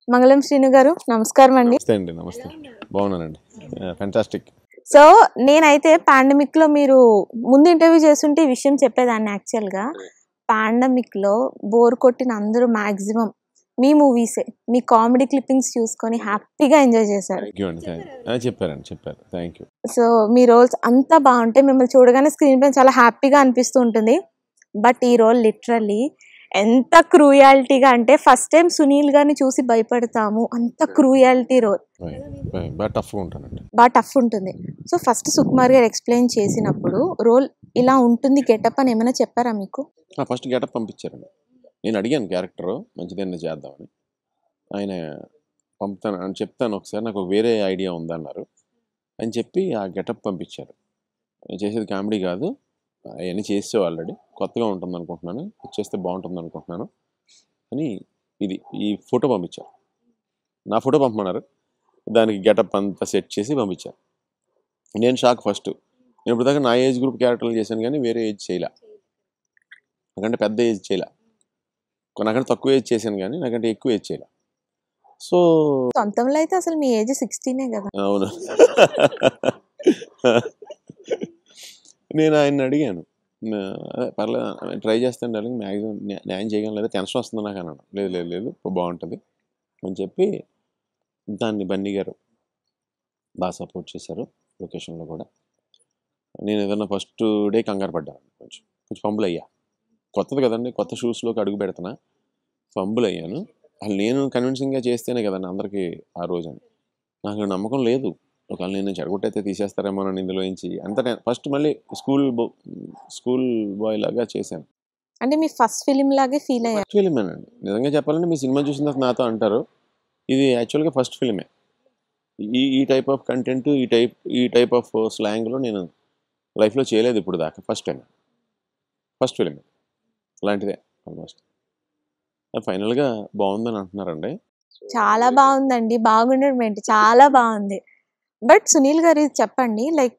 మంగళం శ్రీను గారు నమస్కారం అండి నమస్తే అండి నమస్తే బాగున్నానండి ఫెంటాస్టిక్ సో నేనైతే పాండమిక్ లో మీరు ముందు ఇంటర్వ్యూ చేస్తుంటే ఈ విషయం చెప్పేదాన్ని యాక్చువల్ గా పాండమిక్ లో బోర్ కొట్టిన అందరూ మాక్సిమం మీ మూవీసే మీ కామెడీ క్లిప్పింగ్స్ చూసుకొని హ్యాపీగా ఎంజాయ్ చేశారు థ్యాంక్ యూ అండి థ్యాంక్ యూ చెప్పారండి చెప్పారు థ్యాంక్ యూ సో మీ రోల్స్ అంతా బాగుంటాయి మిమ్మల్ని చూడగానే స్క్రీన్ పైన చాలా హ్యాపీగా అనిపిస్తూ ఉంటుంది బట్ ఈ రోల్ లిటరల్లీ ఎంత క్రూయాలిటీగా అంటే ఫస్ట్ టైం సునీల్ గారిని చూసి భయపడతాము అంత క్రూయాలిటీ రోల్ బాగా టఫ్గా ఉంటానండి బాగా టఫ్ ఉంటుంది సో ఫస్ట్ సుకుమార్ గారు ఎక్స్ప్లెయిన్ చేసినప్పుడు రోల్ ఇలా ఉంటుంది గెటప్ అని ఏమైనా చెప్పారా మీకు ఫస్ట్ గెటప్ పంపించారండి నేను అడిగాను క్యారెక్టర్ మంచిదేనా చేద్దామని ఆయన పంపుతాను అని చెప్తాను ఒకసారి నాకు వేరే ఐడియా ఉందన్నారు అని చెప్పి ఆ గెటప్ పంపించారు నేను చేసేది కామెడీ కాదు అవన్నీ చేసే ఆల్రెడీ కొత్తగా ఉంటుంది అనుకుంటున్నాను చేస్తే బాగుంటుంది అనుకుంటున్నాను అని ఇది ఈ ఫోటో పంపించారు నా ఫోటో పంపమన్నారు దానికి గెటప్ అంతా సెట్ చేసి పంపించారు నేను షాక్ ఫస్ట్ నేను ఇప్పుడు దాకా నా ఏజ్ గ్రూప్ క్యారెక్టర్లు చేశాను కానీ వేరే ఏజ్ చేయలే నాకంటే పెద్ద ఏజ్ చేయలే నాకంటే తక్కువ ఏజ్ చేశాను కానీ నాకంటే ఎక్కువ ఏజ్ చేయలే సో సొంతంలో అయితే అసలు మీ ఏజ్ సిక్స్టీనే కదా అవును నేను ఆయన అడిగాను నా- అదే పర్లేదు ట్రై చేస్తాను డార్లింగ్ మ్యాక్సిమం న్యాయం చేయగలను లేదా టెన్షన్ వస్తుంది నాకు అన్నాను లేదు లేదు లేదు బాగుంటుంది అని చెప్పి దాన్ని బన్నీ గారు బాగా సపోర్ట్ చేశారు లొకేషన్లో కూడా నేను ఏదన్నా ఫస్ట్ డే కంగారు పడ్డాను కొంచెం కొంచెం ఫంబుల్ అయ్యా కొత్తది కదండి కొత్త షూస్లోకి అడుగు పెడుతున్నా ఫంబుల్ అయ్యాను అసలు నేను కన్విన్సింగ్గా చేస్తేనే కదండి అందరికీ ఆ రోజు అని నాకు నమ్మకం లేదు ఒకవేళ నేను చెడగొట్టయితే తీసేస్తారేమో అని ఇందులో నుంచి అంత ఫస్ట్ మళ్ళీ స్కూల్ బో స్కూల్ బాయ్ లాగా చేశాను అంటే మీ ఫస్ట్ ఫిలిం లాగే ఫీల్ అయ్యారు ఫస్ట్ ఫిలిమే అండి నిజంగా చెప్పాలంటే మీ సినిమా చూసిన తర్వాత నాతో అంటారు ఇది యాక్చువల్గా ఫస్ట్ ఫిలిమే ఈ ఈ టైప్ ఆఫ్ కంటెంట్ ఈ టైప్ ఈ టైప్ ఆఫ్ స్లాంగ్లో నేను లైఫ్లో చేయలేదు ఇప్పుడు దాకా ఫస్ట్ టైం ఫస్ట్ ఫిలిం అలాంటిదే ఆల్మోస్ట్ ఫైనల్గా బాగుందని అంటున్నారండి చాలా బాగుందండి బాగుండడం ఏంటి చాలా బాగుంది బట్ సునీల్ గారు ఇది చెప్పండి లైక్